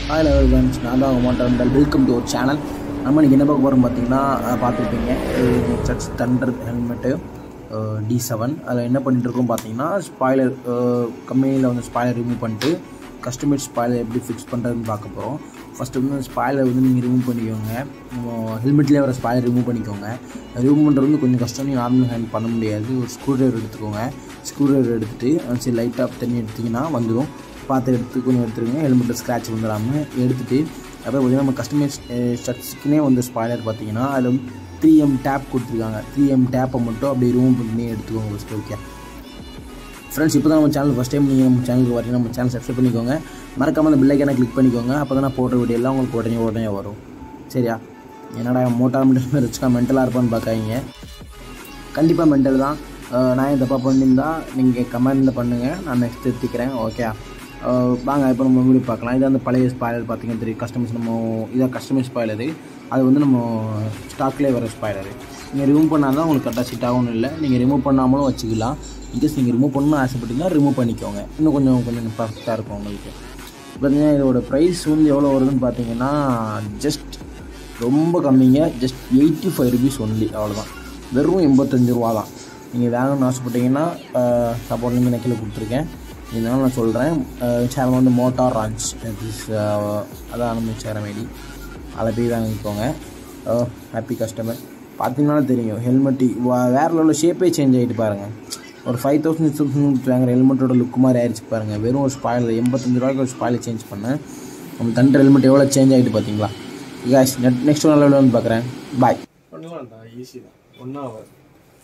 hi level friends நான் தான் மாட்டேன் வெல்கம் டு ஒரு சேனல் நம்ம இன்றைக்கி என்ன பார்க்க போகிறோம் பார்த்தீங்கன்னா அஹ், பார்த்துருப்பீங்க search thunder helmet T seven அதில் என்ன பண்ணிட்டு இருக்கோம் பார்த்தீங்கன்னா ஸ்பாய்லர் கம்பெனியில் வந்து ஸ்பாய்லர் ரிமூவ் பண்ணிட்டு கஸ்டமர் ஸ்பாய்லர் எப்படி ஃபிக்ஸ் பண்ணுறதுன்னு பார்க்க போகிறோம் ஃபஸ்ட்டு வந்து ஸ்பாய்லர் வந்து நீங்கள் ரிமூவ் பண்ணிக்கோங்க ஹெல்மெட்லேயே வர ஸ்பாய்லர் ரிமூவ் பண்ணிக்கோங்க ரிமூவ் பண்ணுறது வந்து கொஞ்சம் கஷ்டம் நீங்கள் நார்மல் ஹேண்ட் பண்ண முடியாது ஒரு ஸ்க்ரூ ட்ரைவர் எடுத்துக்கோங்க ஸ்க்ரூ ட்ரைவர் எடுத்துகிட்டு சரி லைட்டாக தண்ணி எடுத்திங்கன்னா வந்துடும் பார்த்து எடுத்து கொஞ்சம் எடுத்துருங்க ஹெல்மெட்டில் ஸ்க்ராட்ச் வந்துடாமல் எடுத்துகிட்டு அப்புறம் பார்த்தீங்கன்னா நம்ம கஸ்டமைஸ் ஷர்ட்ஸ்க்குனே வந்து ஸ்பாய்லர் பார்த்தீங்கன்னா அதில் வந்து த்ரீ எம் டேப் கொடுத்துருக்காங்க த்ரீ எம் டேப்பை மட்டும் அப்படியே ரிமூவ் பண்ணி எடுத்துக்கோங்க ஃபஸ்ட்டு ஓகே ஃப்ரெண்ட்ஸ் இப்போ தான் நம்ம சேனல் ஃபஸ்ட் டைம் நீங்கள் நம்ம சேனலுக்கு வரீங்கன்னா நம்ம சேனல் சப்ஸ்கிரைப் பண்ணிக்கோங்க மறக்காம அந்த பில்லைக்கான கிளிக் பண்ணிக்கோங்க அப்போ தான் நான் போடுற வீடியோ எல்லாம் உங்களுக்கு உடனே உடனே வரும் சரியா என்னடா மோட்டார் மட்டும் வச்சுக்கா மென்டலாக இருப்பான்னு பார்க்காதீங்க கண்டிப்பாக மென்டல் தான் அஹ் நான் என் தப்பாக பண்ணியிருந்தா நீங்கள் கமெண்டில் பண்ணுங்கள் நான் நெக்ஸ்ட் திருத்திக்கிறேன் ஓகே வாங்க இப்போ நம்ம வீடியோ பார்க்கலாம் இது அந்த பழைய ஸ்பாய்லர் பார்த்தீங்கன்னா தெரியும் கஸ்டமர்ஸ் நம்ம இதாக கஸ்டமர் ஸ்பாய்லரு அது வந்து நம்ம ஸ்டாக்லேயே வர ஸ்பாய்லரு நீங்கள் ரிமூவ் பண்ணால் தான் உங்களுக்கு கரெக்டாக செட் ஆகணும் இல்லை நீங்கள் ரிமூவ் பண்ணாமலும் வச்சுக்கலாம் இன்கேஸ் நீங்கள் ரிமூவ் பண்ணணும்னு ஆசைப்பட்டீங்கன்னா ரிமூவ் பண்ணிக்கோங்க இன்னும் கொஞ்சம் கொஞ்சம் பர்ஃபெக்டாக இருக்கும் உங்களுக்கு பார்த்தீங்கன்னா இதோட ப்ரைஸ் வந்து எவ்வளோ வருதுன்னு பார்த்தீங்கன்னா ஜஸ்ட் ரொம்ப கம்மிங்க just eighty five rupees only அவ்வளோதான் வெறும் எண்பத்தஞ்சு ரூபா தான் நீங்கள் வாங்கணும்னு ஆசைப்பட்டீங்கன்னா சப்போர்ட் லிங்க் நான் கீழே கொடுத்துருக்கேன் இதனால் நான் சொல்கிறேன் சேனல் வந்து மோட்டார் ரான்ச் இஸ் அதான் நம்ம சேரம் ஐடி அதில் போய் வாங்கிக்கோங்க ஹாப்பி கஸ்டமர் பார்த்தீங்கன்னா தெரியும் ஹெல்மெட்டு வேறு லெவலில் ஷேப்பே சேஞ்ச் ஆகிட்டு பாருங்கள் ஒரு ஃபைவ் தௌசண்ட் சிக்ஸ் தௌசண்ட் வாங்குற ஹெல்மெட்டோட லுக் மாதிரி ஆயிடுச்சு பாருங்கள் வெறும் ஒரு ஸ்பாயில் எண்பத்தஞ்சு ரூபாய்க்கு ஒரு ஸ்பாயில் சேஞ்ச் பண்ணேன் நம்ம தண்டர் ஹெல்மெட் எவ்வளோ சேஞ்ச் ஆகிட்டு பார்த்தீங்களா guys நெட் நெக்ஸ்ட் நல்ல வீடியோ வந்து பார்க்குறேன் பாய் பண்ணலாம்டா ஈஸி தான் ஒன்றும் ஆகாது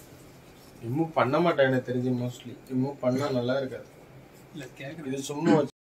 ரிமூவ் பண்ண மாட்டேன் எனக்கு தெரிஞ்சு மோஸ்ட்லி ரிமூவ் பண்ணால் நல்லா இருக்காது இது சும்மா வச்சு